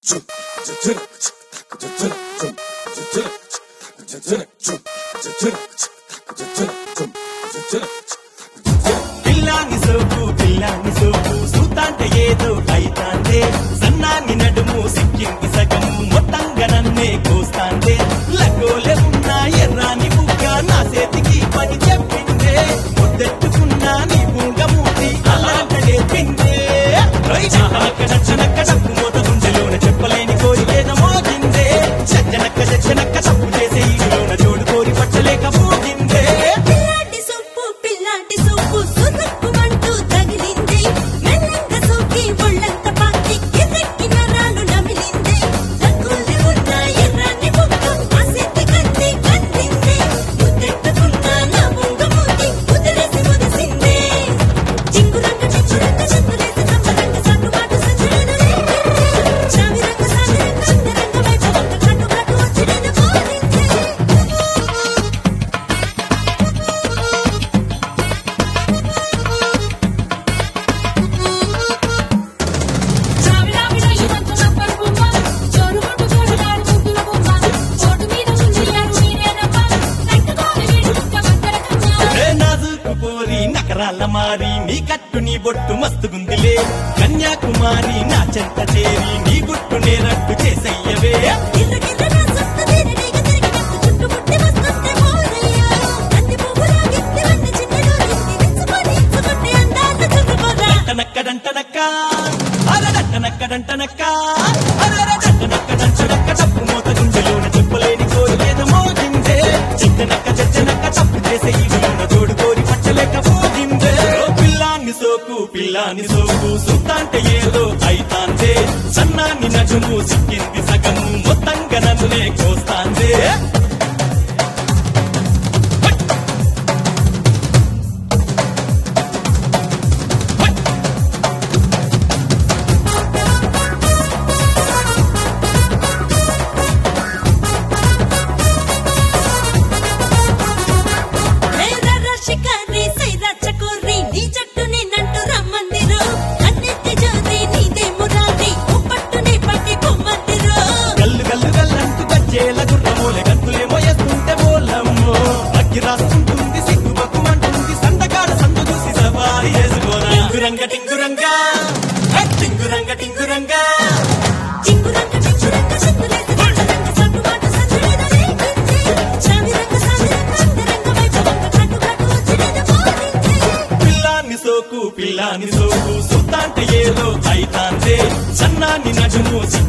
పిల్లాని సోపు పిల్లాని సోపు సూతాంటే ఏదో అయితాందే సన్నాని నడుము సిక్కింది సగము మొత్తంగా నన్నే కోస్తాందే లగోలే ఉన్న ఎర్రాని బుగ్గ నా చేతికి పని చెప్పిందే ముద్దెట్టుకున్నా నీ బుంగమూటి అలాంట నేర్పిందే చనక్క చచ్చనక్క తప్పు మోత గుండెలోన చెప్పలేని కోరికేద మోగిందే చచ్చనక్క చచ్చనక్క తప్పు చేసే ఈలోన జోడు కోరి పట్టలేకపోయిందే పిల్లాటి సొప్పు పిల్లాటి సొప్పు సురుక్కుమంటూ తగిలింది మెల్లంగా సోకి ఒళ్ళంత పాకి కిర్రెక్కి నరాలు నమిలింది రంగుల్ని ఉన్న ఎర్రాని బుగ్గ ఆసక్తి కత్తి కత్తింది ముద్దెట్టుకున్న నా బొంగ మూతి ముదిరేసి ముదిసింది చింగురంగ చిచ్చురంగ చందులేసి సంబరంగ సన్నుబాటు సంచలన రేపింది చావిరంగ సావిరంగ అంతరంగ వైభవంగ కన్ను కాటు వచ్చి నేను కోరింది చావిడా విడా ఇవంతు నంబర్ బొమ్మ చోరుగొట్టు చోరుగాడు ముద్దుల బొమ్మ చోటు మీద ముంజియారు మీరేనమ్మ కట్టుకోని వీడు ముక్క వంకర కన్నా ఏ నాజుకు పోరి నకరాల మారి నీ కట్టు నీ బొట్టు మస్తుగుందిలే కన్యాకుమారి నా చెంత చేరి నీ గుట్టు నేరట్టు చేసయ్యవే గిర్ర గిర్ర నా సొంత తీరనీగ తిరిగినట్టు చుట్టుముట్టి వస్తుంటే మోరయ్య. అన్ని పువ్వులా గిత్తివన్నీ చిన్నలు దిద్ది విచ్చుకొని ఇచ్చుకుంటే అందాలు చుట్టుకోరా. టనక్కడంటనక్క అరడట్టనక్కడంటనక్క అరడట్టనక్కడంటనక్క తప్పు మోత గుండెలోన చెప్పలేని కోరి ఏదో మోగిందే చిట్టనక్క చచ్చనక్క తప్పు చేసే ఈలోన జోడు కోరి పట్టలేకపోయిందే ఓ పిల్లాన్ని సోకు పిల్లాని సోకు సుత్తాంటే ఏదో అయితాందే సన్నాన్ని నజుము సిక్కింది సగము మొత్తంగా నన్నునే కోస్తాందే రేరర షికారి సైర చకోరి నీ జట్టుని నంటూ రమ్మందిరు. అన్నిటి జోరి నీదే మురారి ఉప్పట్టుని పట్టి పొమ్మందిరు. గల్లు గల్లు గల్లంటూ గజ్జేల గుర్రమోలే గంతులేమో ఎత్తుంటే బోలమ్మో అగ్గి రాసుకుంటుంది సిగ్గు బక్కుమంటుంది సందకాడ సందు చూసి సవారి చేసుకోరా టింగురంగ టింగురంగా హే, టింగురంగ టింగురంగా చింగురంగ చిచ్చురంగ చిందులేసి సంచరంగ సన్నుబాటు సంచలన రేపింది. చావిరంగ సావిరంగ అంతరంగ వైభవంగ కన్ను కాటు వచ్చి నేను కోరింది. పిల్లాన్ని సోకు పిల్లాని సోకు సుత్తాంటే ఏదో అయితాందే సన్నాన్ని నజుము